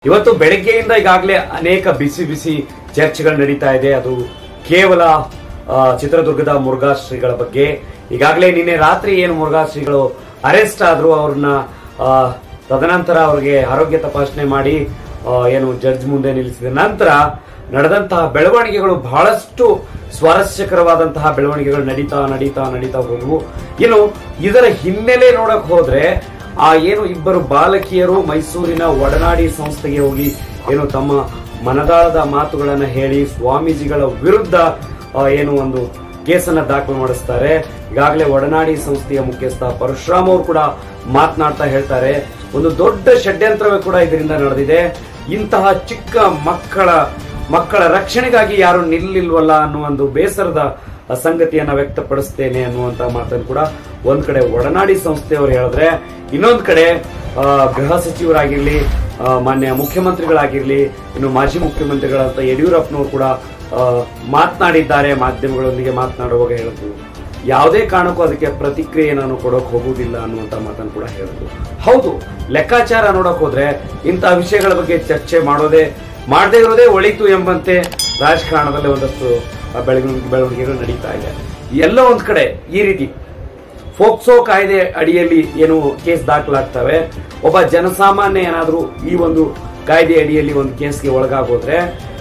ಇವತ್ತು ಬೆಳಗ್ಗೆಯಿಂದ ಈಗಾಗಲೇ ಅನೇಕ ಬಿಸಿ ಬಿಸಿ ಚರ್ಚೆಗಳು ನಡೀತಾ ಇದೆ ಅದು ಕೇವಲ ಆ, ಚಿತ್ರದುರ್ಗದ ಮುರುಘಾ ಶ್ರೀಗಳ ಬಗ್ಗೆ ಈಗಾಗಲೇ ನಿನ್ನೆ ರಾತ್ರಿ ಏನು ಮುರುಘಾ ಶ್ರೀಗಳು ಅರೆಸ್ಟ್ ಆದ್ರು ಅವ್ರನ್ನ ಆ, ತದನಂತರ ಅವ್ರಿಗೆ ಆರೋಗ್ಯ ತಪಾಸಣೆ ಮಾಡಿ ಆ, ಏನು ಜಡ್ಜ್ ಮುಂದೆ ನಿಲ್ಲಿಸಿದ ನಂತರ ನಡೆದಂತಹ ಬೆಳವಣಿಗೆಗಳು ಬಹಳಷ್ಟು ಸ್ವಾರಸ್ಯಕರವಾದಂತಹ ಬೆಳವಣಿಗೆಗಳು ನಡೀತಾ ನಡೀತಾ ನಡೀತಾ ಹೋದವು ಏನು ಇದರ ಹಿನ್ನೆಲೆ ನೋಡಕ್ ಹೋದ್ರೆ ಆ ಏನು ಇಬ್ಬರು ಬಾಲಕಿಯರು ಮೈಸೂರಿನ ಒಡನಾಡಿ ಸಂಸ್ಥೆಗೆ ಹೋಗಿ ಏನು ತಮ್ಮ ಮನದಾಳದ ಮಾತುಗಳನ್ನ ಹೇಳಿ ಸ್ವಾಮೀಜಿಗಳ ವಿರುದ್ಧ ಆ, ಏನು ಒಂದು ಕೇಸನ್ನ ದಾಖಲು ಮಾಡಿಸ್ತಾರೆ ಈಗಾಗಲೇ ಒಡನಾಡಿ ಸಂಸ್ಥೆಯ ಮುಖ್ಯಸ್ಥ ಪರಶುರಾಮ್ ಅವರು ಕೂಡ ಮಾತನಾಡ್ತಾ ಹೇಳ್ತಾರೆ ಒಂದು ದೊಡ್ಡ ಷಡ್ಯಂತ್ರವೇ ಕೂಡ ಇದರಿಂದ ನಡೆದಿದೆ ಇಂತಹ ಚಿಕ್ಕ ಮಕ್ಕಳ ಮಕ್ಕಳ ರಕ್ಷಣೆಗಾಗಿ ಯಾರು ನಿಲ್ಲಿಲ್ವಲ್ಲ ಅನ್ನೋ ಒಂದು ಬೇಸರದ ಸಂಗತಿಯನ್ನ ವ್ಯಕ್ತಪಡಿಸ್ತೇನೆ ಅನ್ನುವಂತ ಮಾತನ್ನು ಕೂಡ ಒಂದ್ ಕಡೆ ಒಡನಾಡಿ ಸಂಸ್ಥೆಯವರು ಹೇಳಿದ್ರೆ ಇನ್ನೊಂದ್ ಕಡೆ ಆ, ಗೃಹ ಸಚಿವರಾಗಿರ್ಲಿ ಆ, ಮಾನ್ಯ ಮುಖ್ಯಮಂತ್ರಿಗಳಾಗಿರ್ಲಿ ಇನ್ನು ಮಾಜಿ ಮುಖ್ಯಮಂತ್ರಿಗಳಂತ ಯಡಿಯೂರಪ್ಪನವರು ಕೂಡ ಆ, ಮಾತನಾಡಿದ್ದಾರೆ ಮಾಧ್ಯಮಗಳೊಂದಿಗೆ ಮಾತನಾಡುವಾಗ ಹೇಳಿದ್ರು ಯಾವುದೇ ಕಾರಣಕ್ಕೂ ಅದಕ್ಕೆ ಪ್ರತಿಕ್ರಿಯೆ ನಾನು ಕೊಡೋಕ್ ಹೋಗುವುದಿಲ್ಲ ಅನ್ನುವಂತ ಮಾತನ್ನು ಕೂಡ ಹೇಳಿದ್ರು ಹೌದು ಲೆಕ್ಕಾಚಾರ ನೋಡಕ್ ಹೋದ್ರೆ ಇಂತಹ ವಿಷಯಗಳ ಬಗ್ಗೆ ಚರ್ಚೆ ಮಾಡೋದೇ ಮಾಡದೇ ಇರೋದೇ ಒಳಿತು ಎಂಬಂತೆ ರಾಜಕಾರಣದಲ್ಲಿ ಒಂದಷ್ಟು ಆ, ಬೆಳವಣಿಗೆ ಬೆಳವಣಿಗೆಗಳು ನಡೀತಾ ಇದೆ ಎಲ್ಲ ಒಂದ್ ಕಡೆ ಈ ರೀತಿ ಫೋಕ್ಸೋ ಕಾಯ್ದೆ ಅಡಿಯಲ್ಲಿ ಏನು ಕೇಸ್ ದಾಖಲಾಗ್ತವೆ ಒಬ್ಬ ಜನಸಾಮಾನ್ಯ ಏನಾದ್ರೂ ಈ ಒಂದು ಕಾಯ್ದೆ ಅಡಿಯಲ್ಲಿ ಒಂದು ಕೇಸ್ಗೆ ಒಳಗಾಗೋದ್ರೆ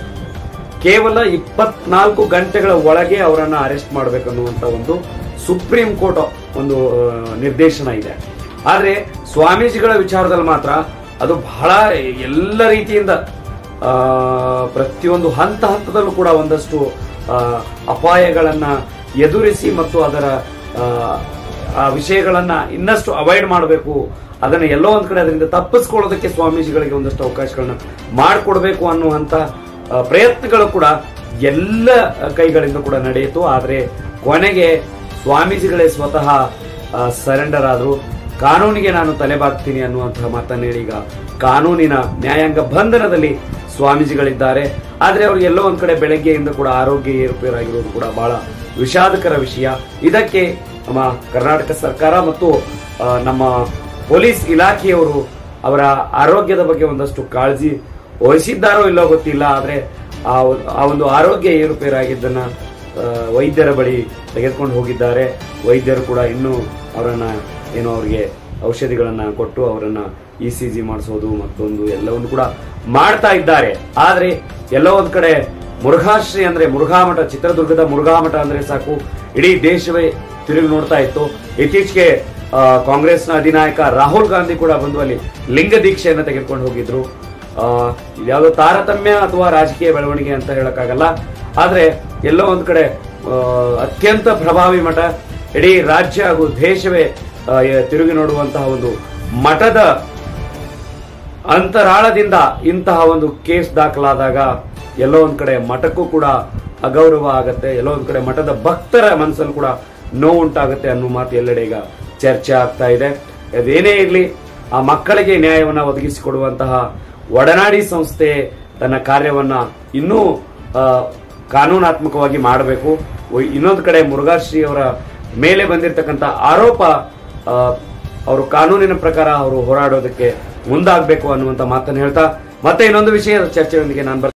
ಕೇವಲ ಇಪ್ಪತ್ನಾಲ್ಕು ಗಂಟೆಗಳ ಒಳಗೆ ಅವರನ್ನ ಅರೆಸ್ಟ್ ಮಾಡಬೇಕನ್ನುವಂತ ಒಂದು ಸುಪ್ರೀಂ ಕೋರ್ಟ್ ಒಂದು ಆ, ನಿರ್ದೇಶನ ಇದೆ ಆದ್ರೆ ಸ್ವಾಮೀಜಿಗಳ ವಿಚಾರದಲ್ಲಿ ಮಾತ್ರ ಅದು ಬಹಳ ಎಲ್ಲ ರೀತಿಯಿಂದ ಆ, ಪ್ರತಿಯೊಂದು ಹಂತ ಹಂತದಲ್ಲೂ ಕೂಡ ಒಂದಷ್ಟು ಆ, ಅಪಾಯಗಳನ್ನ ಎದುರಿಸಿ ಮತ್ತು ಅದರ ಆ, ಆ ವಿಷಯಗಳನ್ನ ಇನ್ನಷ್ಟು ಅವಾಯ್ಡ್ ಮಾಡಬೇಕು ಅದನ್ನ ಎಲ್ಲೋ ಒಂದ್ ಕಡೆ ಅದರಿಂದ ತಪ್ಪಿಸ್ಕೊಳ್ಳೋದಕ್ಕೆ ಸ್ವಾಮೀಜಿಗಳಿಗೆ ಒಂದಷ್ಟು ಅವಕಾಶಗಳನ್ನ ಮಾಡಿಕೊಡ್ಬೇಕು ಅನ್ನುವಂತ ಆ, ಪ್ರಯತ್ನಗಳು ಕೂಡ ಎಲ್ಲ ಕೈಗಳಿಂದ ಕೂಡ ನಡೆಯಿತು ಆದ್ರೆ ಕೊನೆಗೆ ಸ್ವಾಮೀಜಿಗಳೇ ಸ್ವತಃ ಸರೆಂಡರ್ ಆದ್ರು ಕಾನೂನಿಗೆ ನಾನು ತಲೆಬಾಗ್ತೀನಿ ಅನ್ನುವಂತಹ ಮಾತನ್ನ ಹೇಳಿ ಈಗ ಕಾನೂನಿನ ನ್ಯಾಯಾಂಗ ಬಂಧನದಲ್ಲಿ ಸ್ವಾಮೀಜಿಗಳಿದ್ದಾರೆ ಆದ್ರೆ ಅವ್ರು ಎಲ್ಲೋ ಒಂದ್ ಕಡೆ ಬೆಳಗ್ಗೆಯಿಂದ ಕೂಡ ಆರೋಗ್ಯ ಏರುಪೇರಾಗಿರೋದು ಕೂಡ ಬಹಳ ವಿಷಾದಕರ ವಿಷಯ ಇದಕ್ಕೆ ನಮ್ಮ ಕರ್ನಾಟಕ ಸರ್ಕಾರ ಮತ್ತು ಆ, ನಮ್ಮ ಪೊಲೀಸ್ ಇಲಾಖೆಯವರು ಅವರ ಆರೋಗ್ಯದ ಬಗ್ಗೆ ಒಂದಷ್ಟು ಕಾಳಜಿ ವಹಿಸಿದ್ದಾರೋ ಇಲ್ಲೋ ಗೊತ್ತಿಲ್ಲ ಆದ್ರೆ ಆ ಒಂದು- ಆ ಒಂದು ಆರೋಗ್ಯ ಏರುಪೇರಾಗಿದ್ದನ್ನ ಆ, ವೈದ್ಯರ ಬಳಿ ತೆಗೆದುಕೊಂಡು ಹೋಗಿದ್ದಾರೆ ವೈದ್ಯರು ಕೂಡ ಇನ್ನೂ ಅವರನ್ನ ಏನೋ ಅವರಿಗೆ ಔಷಧಿಗಳನ್ನ ಕೊಟ್ಟು ಅವರನ್ನ ಇ ಸಿ ಜಿ ಮಾಡಿಸೋದು ಮತ್ತೊಂದು ಎಲ್ಲವನ್ನು ಕೂಡ ಮಾಡ್ತಾ ಇದ್ದಾರೆ ಆದ್ರೆ ಎಲ್ಲೋ ಒಂದ್ ಕಡೆ ಮುರುಘಾಶ್ರೀ ಅಂದ್ರೆ ಮುರುಘಾಮಠ ಚಿತ್ರದುರ್ಗದ ಮುರುಘಾಮಠ ಅಂದ್ರೆ ಸಾಕು ಇಡೀ ದೇಶವೇ ತಿರುಗಿ ನೋಡ್ತಾ ಇತ್ತು ಇತ್ತೀಚೆಗೆ ಆ, ಕಾಂಗ್ರೆಸ್ನ ಅಧಿನಾಯಕ ರಾಹುಲ್ ಗಾಂಧಿ ಕೂಡ ಬಂದು ಅಲ್ಲಿ ಲಿಂಗ ದೀಕ್ಷೆಯನ್ನ ತೆಗೆದುಕೊಂಡು ಹೋಗಿದ್ರು ಆ, ಇದ್ಯಾವುದೋ ತಾರತಮ್ಯ ಅಥವಾ ರಾಜಕೀಯ ಬೆಳವಣಿಗೆ ಅಂತ ಹೇಳಕ್ಕಾಗಲ್ಲ ಆದ್ರೆ ಎಲ್ಲೋ ಒಂದ್ ಕಡೆ ಆ, ಅತ್ಯಂತ ಪ್ರಭಾವಿ ಮಠ ಇಡೀ ರಾಜ್ಯ ಹಾಗೂ ದೇಶವೇ ಆ, ಯ- ತಿರುಗಿ ನೋಡುವಂತಹ ಒಂದು ಮಠದ ಅಂತರಾಳದಿಂದ ಇಂತಹ ಒಂದು ಕೇಸ್ ದಾಖಲಾದಾಗ ಎಲ್ಲೋ ಒಂದ್ ಕಡೆ ಮಠಕ್ಕೂ ಕೂಡ ಅಗೌರವ ಆಗತ್ತೆ ಎಲ್ಲೋ ಒಂದ್ ಕಡೆ ಮಠದ ಭಕ್ತರ ಮನಸ್ಸಲ್ಲಿ ಕೂಡ ನೋವು ಉಂಟಾಗುತ್ತೆ ಅನ್ನೋ ಮಾತು ಎಲ್ಲೆಡೆ ಈಗ ಚರ್ಚೆ ಆಗ್ತಾ ಇದೆ ಅದೇನೇ ಇರಲಿ ಆ ಮಕ್ಕಳಿಗೆ ನ್ಯಾಯವನ್ನ ಒದಗಿಸಿಕೊಡುವಂತಹ ಒಡನಾಡಿ ಸಂಸ್ಥೆ ತನ್ನ ಕಾರ್ಯವನ್ನ ಇನ್ನೂ ಆ, ಕಾನೂನಾತ್ಮಕವಾಗಿ ಮಾಡಬೇಕು ಇನ್ನೊಂದು ಕಡೆ ಮುರುಘಾಶ್ರೀ ಅವರ ಮೇಲೆ ಬಂದಿರತಕ್ಕಂತ ಆರೋಪ ಆ, ಅವರು ಕಾನೂನಿನ ಪ್ರಕಾರ ಅವರು ಹೋರಾಡೋದಕ್ಕೆ ಮುಂದಾಗಬೇಕು ಅನ್ನುವಂತ ಮಾತನ್ನು ಹೇಳ್ತಾ ಮತ್ತೆ ಇನ್ನೊಂದು ವಿಷಯದ ಚರ್ಚೆಯೊಂದಿಗೆ ನಾನು ಬರ್ತೀನಿ